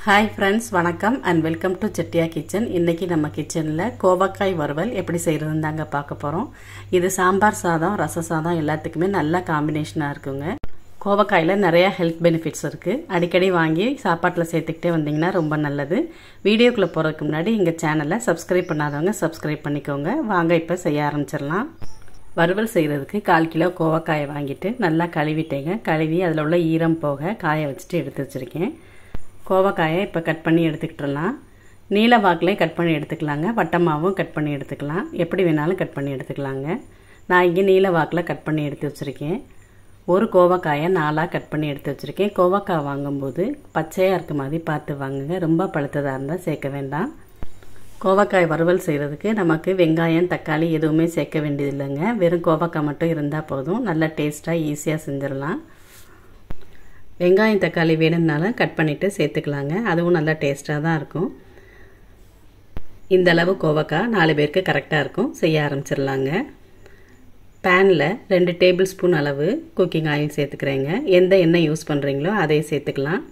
hi friends வணக்கம் and welcome to Chettiya kitchen இன்றைக்கி நம்ம கிச்சனில் கோவக்காய் வறுவல் எப்படி செய்கிறதுன்னு தாங்க பார்க்க போகிறோம் இது சாம்பார் சாதம் ரச சாதம் எல்லாத்துக்குமே நல்ல காம்பினேஷனாக இருக்குங்க கோவக்காயில் நிறையா ஹெல்த் பெனிஃபிட்ஸ் இருக்குது அடிக்கடி வாங்கி சாப்பாட்டில் சேர்த்துக்கிட்டே வந்தீங்கன்னா ரொம்ப நல்லது வீடியோக்குள்ளே போகிறதுக்கு முன்னாடி எங்கள் சேனலை சப்ஸ்கிரைப் பண்ணாதவங்க சப்ஸ்கிரைப் பண்ணிக்கோங்க வாங்க இப்போ செய்ய ஆரம்பிச்சிடலாம் வறுவல் செய்கிறதுக்கு கால் கிலோ கோவக்காயை வாங்கிட்டு நல்லா கழுவிட்டேங்க கழுவி அதில் உள்ள ஈரம் போக காய வச்சுட்டு எடுத்து வச்சுருக்கேன் கோவக்காயை இப்போ கட் பண்ணி எடுத்துக்கிட்டுலாம் நீல வாக்கிலையும் கட் பண்ணி எடுத்துக்கலாங்க வட்டமாகவும் கட் பண்ணி எடுத்துக்கலாம் எப்படி வேணாலும் கட் பண்ணி எடுத்துக்கலாங்க நான் இங்கே நீல வாக்கில் கட் பண்ணி எடுத்து வச்சுருக்கேன் ஒரு கோவக்காயை நாலாக கட் பண்ணி எடுத்து வச்சுருக்கேன் கோவக்காய் வாங்கும்போது பச்சையாக இருக்க மாதிரி பார்த்து வாங்குங்க ரொம்ப பழுத்ததாக இருந்தால் சேர்க்க வேண்டாம் கோவக்காய் வறுவல் செய்கிறதுக்கு நமக்கு வெங்காயம் தக்காளி எதுவுமே சேர்க்க வேண்டியதில்லைங்க வெறும் கோவக்காய் மட்டும் இருந்தால் போதும் நல்லா டேஸ்ட்டாக ஈஸியாக செஞ்சிடலாம் வெங்காயம் தக்காளி வேணும்னாலும் கட் பண்ணிவிட்டு சேர்த்துக்கலாங்க அதுவும் நல்லா டேஸ்ட்டாக தான் இருக்கும் இந்த அளவு கோவக்காய் நாலு பேருக்கு கரெக்டாக இருக்கும் செய்ய ஆரம்பிச்சிடலாங்க பேனில் ரெண்டு டேபிள் ஸ்பூன் அளவு குக்கிங் ஆயில் சேர்த்துக்கிறேங்க எந்த எண்ணெய் யூஸ் பண்ணுறீங்களோ அதையும் சேர்த்துக்கலாம்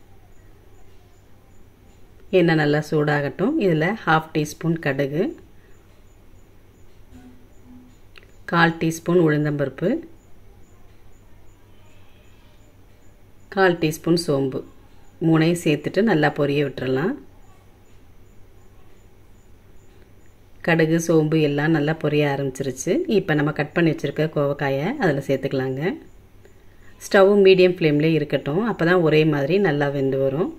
எண்ணெய் நல்லா சூடாகட்டும் இதில் ஹாஃப் டீஸ்பூன் கடுகு கால் டீஸ்பூன் உளுந்தம்பருப்பு கால் டீஸ்பூன் சோம்பு மூணையும் சேர்த்துட்டு நல்லா பொரிய விட்டுறலாம் கடுகு சோம்பு எல்லாம் நல்லா பொரிய ஆரம்பிச்சிருச்சு இப்போ நம்ம கட் பண்ணி வச்சுருக்க கோவக்காயை அதில் சேர்த்துக்கலாங்க ஸ்டவ் மீடியம் ஃப்ளேம்லேயே இருக்கட்டும் அப்போ தான் ஒரே மாதிரி நல்லா வெந்து வரும்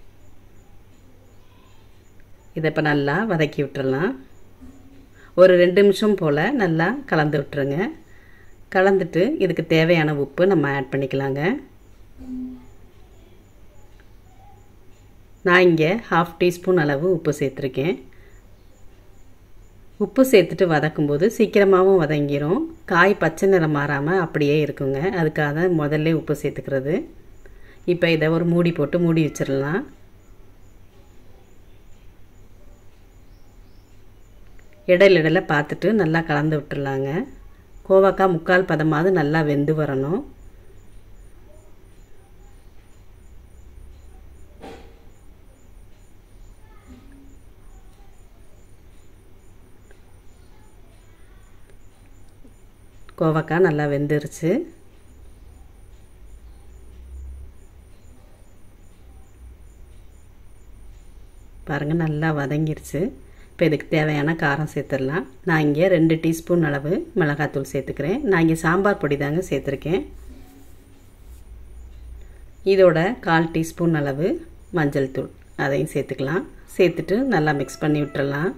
இதை இப்போ நல்லா வதக்கி விட்டுறலாம் ஒரு ரெண்டு நிமிஷம் போல் நல்லா கலந்து விட்டுருங்க கலந்துட்டு இதுக்கு தேவையான உப்பு நம்ம ஆட் பண்ணிக்கலாங்க நான் இங்கே ஹாஃப் டீஸ்பூன் அளவு உப்பு சேர்த்துருக்கேன் உப்பு சேர்த்துட்டு வதக்கும்போது சீக்கிரமாகவும் வதங்கிரும் காய் பச்சை நிறம் மாறாமல் அப்படியே இருக்குங்க அதுக்காக தான் முதல்ல உப்பு சேர்த்துக்கிறது இப்போ இதை ஒரு மூடி போட்டு மூடி வச்சிடலாம் இடையில இடையில பார்த்துட்டு நல்லா கலந்து விட்டுடலாங்க கோவக்காய் முக்கால் பதமாவது நல்லா வெந்து வரணும் கோவக்காய் நல்லா வெந்துருச்சு பாருங்கள் நல்லா வதங்கிருச்சு இப்போ இதுக்கு தேவையான காரம் சேர்த்துடலாம் நான் இங்கே ரெண்டு டீஸ்பூன் அளவு மிளகாத்தூள் சேர்த்துக்கிறேன் நான் இங்கே சாம்பார் பொடி தாங்க சேர்த்துருக்கேன் இதோட கால் டீஸ்பூன் அளவு மஞ்சள் தூள் அதையும் சேர்த்துக்கலாம் சேர்த்துட்டு நல்லா மிக்ஸ் பண்ணி விட்டுறலாம்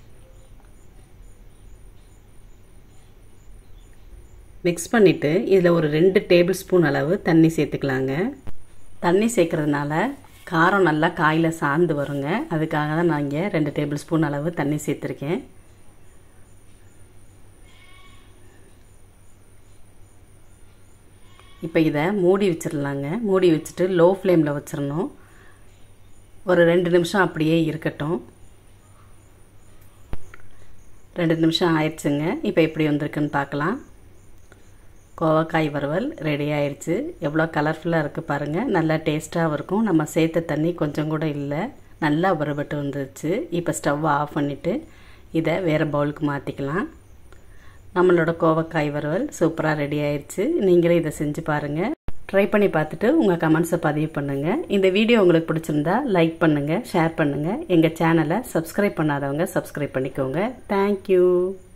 மிக்ஸ் பண்ணிவிட்டு இதில் ஒரு ரெண்டு டேபிள் ஸ்பூன் அளவு தண்ணி சேர்த்துக்கலாங்க தண்ணி சேர்க்குறதுனால காரம் நல்லா காயில் சார்ந்து வருங்க அதுக்காக தான் நான் இங்கே ரெண்டு டேபிள் ஸ்பூன் அளவு தண்ணி சேர்த்துருக்கேன் இப்போ இதை மூடி வச்சிடலாங்க மூடி வச்சுட்டு லோ ஃப்ளேமில் வச்சிடணும் ஒரு ரெண்டு நிமிஷம் அப்படியே இருக்கட்டும் ரெண்டு நிமிஷம் ஆயிடுச்சுங்க இப்போ எப்படி வந்திருக்குன்னு பார்க்கலாம் கோவக்காய் வறுவல் ரெடி ஆயிடுச்சு எவ்வளோ கலர்ஃபுல்லாக இருக்குது பாருங்கள் நல்லா டேஸ்ட்டாகவும் இருக்கும் நம்ம சேர்த்த தண்ணி கொஞ்சம் கூட இல்லை நல்லா வறுபட்டு வந்துருச்சு இப்போ ஸ்டவ் ஆஃப் பண்ணிவிட்டு இதை வேறு பவுலுக்கு மாற்றிக்கலாம் நம்மளோட கோவக்காய் வறுவல் சூப்பராக ரெடி ஆயிடுச்சு நீங்களே இதை செஞ்சு பாருங்கள் ட்ரை பண்ணி பார்த்துட்டு உங்கள் கமெண்ட்ஸை பதிவு பண்ணுங்கள் இந்த வீடியோ உங்களுக்கு பிடிச்சிருந்தா லைக் பண்ணுங்கள் ஷேர் பண்ணுங்கள் எங்கள் சேனலை சப்ஸ்கிரைப் பண்ணாதவங்க சப்ஸ்கிரைப் பண்ணிக்கோங்க தேங்க்யூ